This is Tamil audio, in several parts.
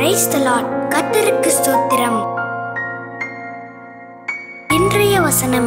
பிரைஸ் த லார்ட் கர்த்தருக்கு ஸ்தோத்திரம் இன்றைய வசனம்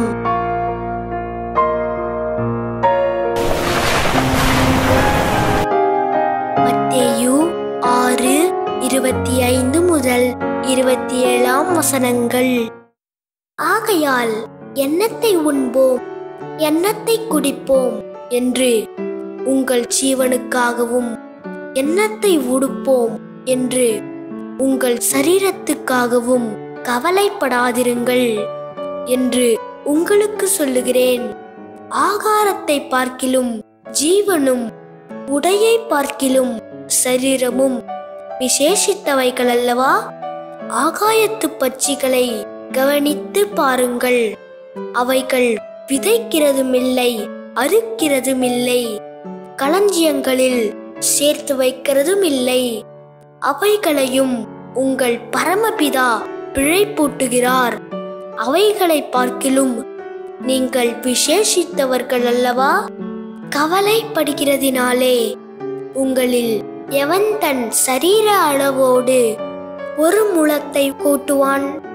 மத்தேயு ஆறு இருபத்தி ஐந்து முதல் இருபத்தி ஏழாம் வசனங்கள் ஆகையால் எண்ணத்தை உண்போம் எண்ணத்தை குடிப்போம் என்று உங்கள் ஜீவனுக்காகவும் எண்ணத்தை உடுப்போம் என்று உங்கள் சரீரத்துக்காகவும் கவலைப்படாதிருங்கள் என்று உங்களுக்கு சொல்லுகிறேன் ஆகாரத்தை பார்க்கிலும் ஜீவனும் உடையை பார்க்கிலும் சரீரமும் விசேஷித்தவைகள் அல்லவா ஆகாயத்து பட்சிகளை கவனித்து பாருங்கள் அவைகள் விதைக்கிறதுமில்லை அறுக்கிறதுமில்லை களஞ்சியங்களில் சேர்த்து வைக்கிறதும் இல்லை அவைகளையும் உங்கள் பரமபிதா பிழைப்பூட்டுகிறார் அவைகளை பார்க்கிலும் நீங்கள் விசேஷித்தவர்கள் அல்லவா கவலைப்படுகிறதினாலே உங்களில் எவன் தன் சரீர அளவோடு ஒரு முழத்தை கூட்டுவான்